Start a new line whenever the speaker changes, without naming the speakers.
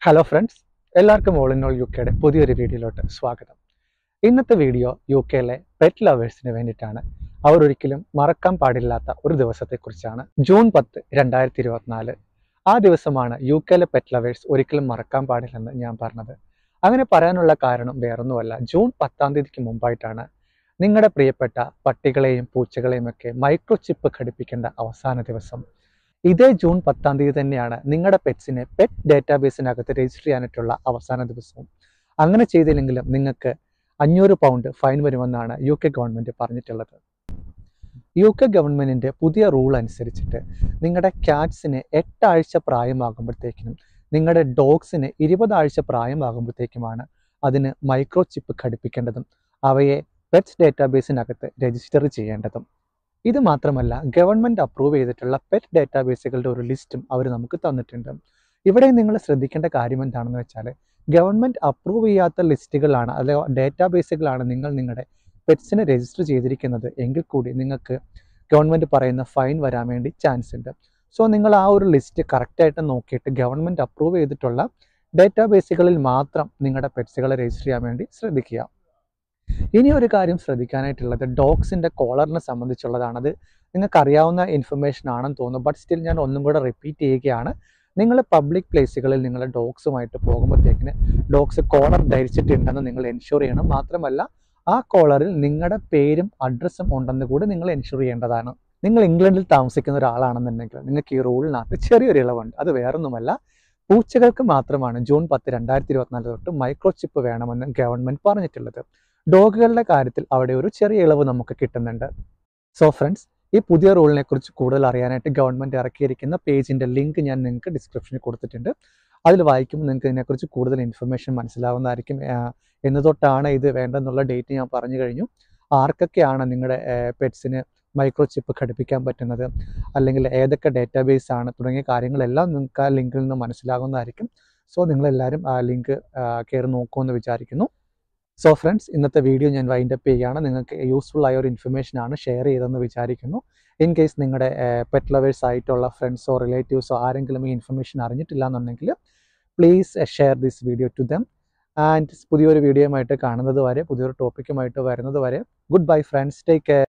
hello friends എല്ലാവർക്കും all in all U കെയുടെ പുതിയൊരു വീഡിയോയിലോട്ട് സ്വാഗതം ഇന്നത്തെ വീഡിയോ യു കെയിലെ പെറ്റ് ലവേഴ്സിന് വേണ്ടിയിട്ടാണ് അവർ ഒരിക്കലും മറക്കാൻ പാടില്ലാത്ത ഒരു ദിവസത്തെക്കുറിച്ചാണ് ജൂൺ പത്ത് രണ്ടായിരത്തി ഇരുപത്തിനാല് ആ ദിവസമാണ് യു കെയിലെ പെറ്റ് ലവേഴ്സ് ഒരിക്കലും മറക്കാൻ പാടില്ലെന്ന് ഞാൻ പറഞ്ഞത് അങ്ങനെ പറയാനുള്ള കാരണം വേറൊന്നുമല്ല ജൂൺ പത്താം തീയതിക്ക് മുമ്പായിട്ടാണ് നിങ്ങളുടെ പ്രിയപ്പെട്ട പട്ടികളെയും പൂച്ചകളെയും ഒക്കെ മൈക്രോ ചിപ്പ് ഘടിപ്പിക്കേണ്ട അവസാന ദിവസം ഇതേ ജൂൺ പത്താം തീയതി തന്നെയാണ് നിങ്ങളുടെ പെറ്റ്സിനെ പെറ്റ് ഡേറ്റാബേസിനകത്ത് രജിസ്റ്റർ ചെയ്യാനായിട്ടുള്ള അവസാന ദിവസവും അങ്ങനെ ചെയ്തില്ലെങ്കിലും നിങ്ങൾക്ക് അഞ്ഞൂറ് പൗണ്ട് ഫൈൻ വരുമെന്നാണ് യു കെ ഗവൺമെൻറ് പറഞ്ഞിട്ടുള്ളത് യു കെ ഗവൺമെൻറ്റിൻ്റെ പുതിയ റൂൾ അനുസരിച്ചിട്ട് നിങ്ങളുടെ ക്യാറ്റ്സിന് എട്ടാഴ്ച പ്രായമാകുമ്പോഴത്തേക്കിനും നിങ്ങളുടെ ഡോഗ്സിന് ഇരുപതാഴ്ച പ്രായമാകുമ്പോഴത്തേക്കുമാണ് അതിന് മൈക്രോ ചിപ്പ് ഘടിപ്പിക്കേണ്ടതും അവയെ പെറ്റ്സ് ഡേറ്റാബേസിനകത്ത് രജിസ്റ്റർ ചെയ്യേണ്ടതും ഇത് മാത്രമല്ല ഗവൺമെൻറ് അപ്രൂവ് ചെയ്തിട്ടുള്ള പെറ്റ് ഡേറ്റാബേസുകളുടെ ഒരു ലിസ്റ്റും അവർ നമുക്ക് തന്നിട്ടുണ്ട് ഇവിടെ നിങ്ങൾ ശ്രദ്ധിക്കേണ്ട കാര്യം എന്താണെന്ന് വെച്ചാൽ ഗവൺമെൻറ് അപ്രൂവ് ചെയ്യാത്ത ലിസ്റ്റുകളാണ് അല്ലെ ഡേറ്റാബേസുകളാണ് നിങ്ങൾ നിങ്ങളുടെ പെറ്റ്സിനെ രജിസ്റ്റർ ചെയ്തിരിക്കുന്നത് എങ്കിൽ കൂടി നിങ്ങൾക്ക് ഗവൺമെൻറ് പറയുന്ന ഫൈൻ വരാൻ വേണ്ടി ചാൻസ് ഉണ്ട് സോ നിങ്ങൾ ആ ഒരു ലിസ്റ്റ് കറക്റ്റായിട്ട് നോക്കിയിട്ട് ഗവൺമെൻറ് അപ്രൂവ് ചെയ്തിട്ടുള്ള ഡേറ്റാബേസുകളിൽ മാത്രം നിങ്ങളുടെ പെറ്റ്സുകളെ രജിസ്റ്റർ ചെയ്യാൻ വേണ്ടി ശ്രദ്ധിക്കുക ഇനി ഒരു കാര്യം ശ്രദ്ധിക്കാനായിട്ടുള്ളത് ഡോഗ്സിൻ്റെ കോളറിനെ സംബന്ധിച്ചുള്ളതാണ് അത് നിങ്ങൾക്ക് അറിയാവുന്ന ഇൻഫർമേഷൻ ആണെന്ന് തോന്നുന്നു ബട്ട് സ്റ്റിൽ ഞാൻ ഒന്നും കൂടെ റിപ്പീറ്റ് ചെയ്യുകയാണ് നിങ്ങൾ പബ്ലിക് പ്ലേസുകളിൽ നിങ്ങൾ ഡോഗ്സുമായിട്ട് പോകുമ്പോഴത്തേക്കിന് ഡോഗ്സ് കോളർ ധരിച്ചിട്ടുണ്ടെന്ന് നിങ്ങൾ എൻഷുർ ചെയ്യണം മാത്രമല്ല ആ കോളറിൽ നിങ്ങളുടെ പേരും അഡ്രസ്സും ഉണ്ടെന്ന് കൂടി നിങ്ങൾ എൻഷുർ ചെയ്യേണ്ടതാണ് നിങ്ങൾ ഇംഗ്ലണ്ടിൽ താമസിക്കുന്ന ഒരാളാണെന്നുണ്ടെങ്കിൽ നിങ്ങൾക്ക് ഈ റൂളിനകത്ത് ചെറിയൊരു ഇളവുണ്ട് അത് വേറൊന്നുമല്ല പൂച്ചകൾക്ക് മാത്രമാണ് ജൂൺ പത്ത് രണ്ടായിരത്തി ഇരുപത്തിനാല് തൊട്ട് മൈക്രോ ചിപ്പ് വേണമെന്ന് ഗവൺമെൻറ് പറഞ്ഞിട്ടുള്ളത് ഡോഗുകളുടെ കാര്യത്തിൽ അവിടെ ഒരു ചെറിയ ഇളവ് നമുക്ക് കിട്ടുന്നുണ്ട് സോ ഫ്രണ്ട്സ് ഈ പുതിയ റൂളിനെ കുറിച്ച് കൂടുതൽ അറിയാനായിട്ട് ഗവൺമെൻറ് ഇറക്കിയിരിക്കുന്ന പേജിൻ്റെ ലിങ്ക് ഞാൻ നിങ്ങൾക്ക് ഡിസ്ക്രിപ്ഷനിൽ കൊടുത്തിട്ടുണ്ട് അതിൽ വായിക്കുമ്പോൾ നിങ്ങൾക്ക് ഇതിനെക്കുറിച്ച് കൂടുതൽ ഇൻഫർമേഷൻ മനസ്സിലാവുന്നതായിരിക്കും എന്ന് തൊട്ടാണ് ഇത് വേണ്ടെന്നുള്ള ഡേറ്റ് ഞാൻ പറഞ്ഞു കഴിഞ്ഞു ആർക്കൊക്കെയാണ് നിങ്ങളുടെ പെറ്റ്സിന് മൈക്രോ ചിപ്പ് ഘടിപ്പിക്കാൻ പറ്റുന്നത് അല്ലെങ്കിൽ ഏതൊക്കെ ഡേറ്റാബേസ് ആണ് തുടങ്ങിയ കാര്യങ്ങളെല്ലാം നിങ്ങൾക്ക് ആ ലിങ്കിൽ നിന്ന് മനസ്സിലാകുന്നതായിരിക്കും സോ നിങ്ങളെല്ലാവരും ആ ലിങ്ക് കയറി നോക്കുമെന്ന് വിചാരിക്കുന്നു സോ ഫ്രണ്ട്സ് ഇന്നത്തെ വീഡിയോ ഞാൻ വൈൻഡ് അപ്പ് ചെയ്യുകയാണ് നിങ്ങൾക്ക് യൂസ്ഫുൾ ആയ ഒരു ഇൻഫർമേഷൻ ആണ് ഷെയർ ചെയ്തതെന്ന് വിചാരിക്കുന്നു ഇൻ കേസ് നിങ്ങളുടെ പെറ്റ് ലവേഴ്സ് ആയിട്ടുള്ള ഫ്രണ്ട്സോ റിലേറ്റീവ്സോ ആരെങ്കിലും ഈ ഇൻഫർമേഷൻ അറിഞ്ഞിട്ടില്ല എന്നുണ്ടെങ്കിൽ please share this video to them and പുതിയൊരു വീഡിയോയുമായിട്ട് കാണുന്നത് വരെ പുതിയൊരു ടോപ്പിക്കുമായിട്ട് വരുന്നത് വരെ good bye friends take care